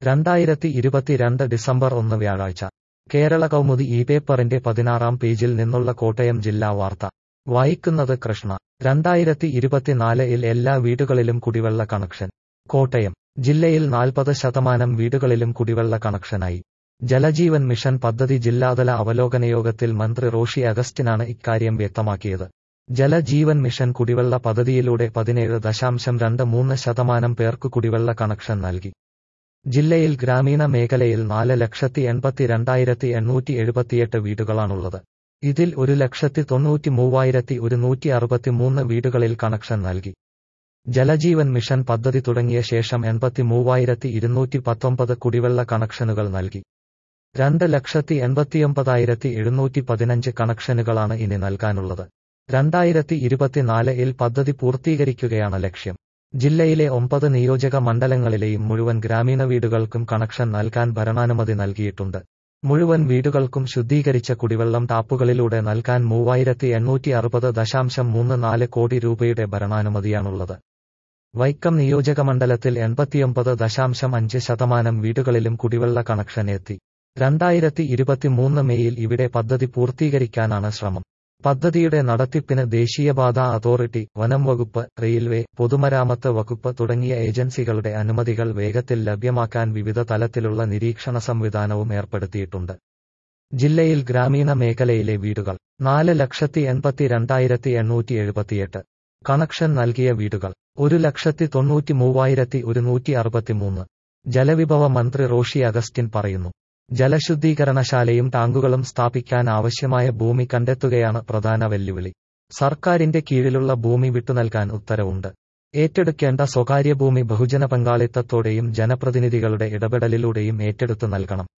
രണ്ടായിരത്തി ഇരുപത്തിരണ്ട് ഡിസംബർ ഒന്ന് വ്യാഴാഴ്ച കേരള കൗമുദി ഈ പേപ്പറിന്റെ പതിനാറാം പേജിൽ നിന്നുള്ള കോട്ടയം ജില്ലാ വാർത്ത വായിക്കുന്നത് കൃഷ്ണ രണ്ടായിരത്തി ഇരുപത്തിനാലിൽ എല്ലാ വീടുകളിലും കുടിവെള്ള കണക്ഷൻ കോട്ടയം ജില്ലയിൽ നാൽപ്പത് ശതമാനം വീടുകളിലും കുടിവെള്ള കണക്ഷനായി ജലജീവൻ മിഷൻ പദ്ധതി ജില്ലാതല അവലോകന യോഗത്തിൽ മന്ത്രി റോഷി അഗസ്റ്റിനാണ് ഇക്കാര്യം വ്യക്തമാക്കിയത് ജലജീവൻ മിഷൻ കുടിവെള്ള പദ്ധതിയിലൂടെ പതിനേഴ് ദശാംശം രണ്ട് മൂന്ന് ശതമാനം പേർക്ക് കുടിവെള്ള കണക്ഷൻ നൽകി ജില്ലയിൽ ഗ്രാമീണ മേഖലയിൽ നാല് ലക്ഷത്തി എൺപത്തിരണ്ടായിരത്തി എണ്ണൂറ്റി എഴുപത്തിയെട്ട് വീടുകളാണുള്ളത് ഇതിൽ ഒരു ലക്ഷത്തി തൊണ്ണൂറ്റി മൂവായിരത്തി ഒരുന്നൂറ്റി അറുപത്തിമൂന്ന് വീടുകളിൽ കണക്ഷൻ നൽകി ജലജീവൻ മിഷൻ പദ്ധതി തുടങ്ങിയ ശേഷം എൺപത്തി മൂവായിരത്തി ഇരുന്നൂറ്റി പത്തൊമ്പത് കുടിവെള്ള കണക്ഷനുകൾ നൽകി രണ്ട് ലക്ഷത്തി എൺപത്തിയൊമ്പതായിരത്തി എഴുന്നൂറ്റി പതിനഞ്ച് കണക്ഷനുകളാണ് ഇനി നൽകാനുള്ളത് രണ്ടായിരത്തി ഇരുപത്തിനാലിൽ പദ്ധതി പൂർത്തീകരിക്കുകയാണ് ലക്ഷ്യം ജില്ലയിലെ ഒമ്പത് നിയോജക മണ്ഡലങ്ങളിലെയും മുഴുവൻ ഗ്രാമീണ വീടുകൾക്കും കണക്ഷൻ നൽകാൻ ഭരണാനുമതി നൽകിയിട്ടുണ്ട് മുഴുവൻ വീടുകൾക്കും ശുദ്ധീകരിച്ച കുടിവെള്ളം ടാപ്പുകളിലൂടെ നൽകാൻ മൂവായിരത്തി എണ്ണൂറ്റി അറുപത് ദശാംശം മൂന്ന് നാല് കോടി രൂപയുടെ ഭരണാനുമതിയാണുള്ളത് വൈക്കം നിയോജകമണ്ഡലത്തിൽ എൺപത്തിയൊമ്പത് ദശാംശം അഞ്ച് ശതമാനം വീടുകളിലും കുടിവെള്ള കണക്ഷൻ എത്തി രണ്ടായിരത്തി ഇരുപത്തിമൂന്ന് മെയ്യിൽ ഇവിടെ പദ്ധതി പൂർത്തീകരിക്കാനാണ് ശ്രമം പദ്ധതിയുടെ നടത്തിപ്പിന് ദേശീയപാത അതോറിറ്റി വനം വകുപ്പ് റെയിൽവേ പൊതുമരാമത്ത് വകുപ്പ് തുടങ്ങിയ ഏജൻസികളുടെ അനുമതികൾ വേഗത്തിൽ ലഭ്യമാക്കാൻ വിവിധ തലത്തിലുള്ള നിരീക്ഷണ സംവിധാനവും ഏർപ്പെടുത്തിയിട്ടുണ്ട് ജില്ലയിൽ ഗ്രാമീണ മേഖലയിലെ വീടുകൾ നാല് ലക്ഷത്തി എൺപത്തി രണ്ടായിരത്തി എണ്ണൂറ്റി എഴുപത്തിയെട്ട് കണക്ഷൻ നൽകിയ വീടുകൾ ഒരു ലക്ഷത്തി തൊണ്ണൂറ്റി മൂവായിരത്തി ഒരുന്നൂറ്റി അറുപത്തിമൂന്ന് ജലവിഭവ മന്ത്രി റോഷി അഗസ്റ്റിൻ പറയുന്നു ജലശുദ്ധീകരണശാലയും ടാങ്കുകളും സ്ഥാപിക്കാൻ ആവശ്യമായ ഭൂമി കണ്ടെത്തുകയാണ് പ്രധാന വെല്ലുവിളി സർക്കാരിന്റെ കീഴിലുള്ള ഭൂമി വിട്ടുനൽകാൻ ഉത്തരവുണ്ട് ഏറ്റെടുക്കേണ്ട സ്വകാര്യ ഭൂമി ബഹുജന പങ്കാളിത്തത്തോടെയും ജനപ്രതിനിധികളുടെ ഇടപെടലിലൂടെയും ഏറ്റെടുത്തു നൽകണം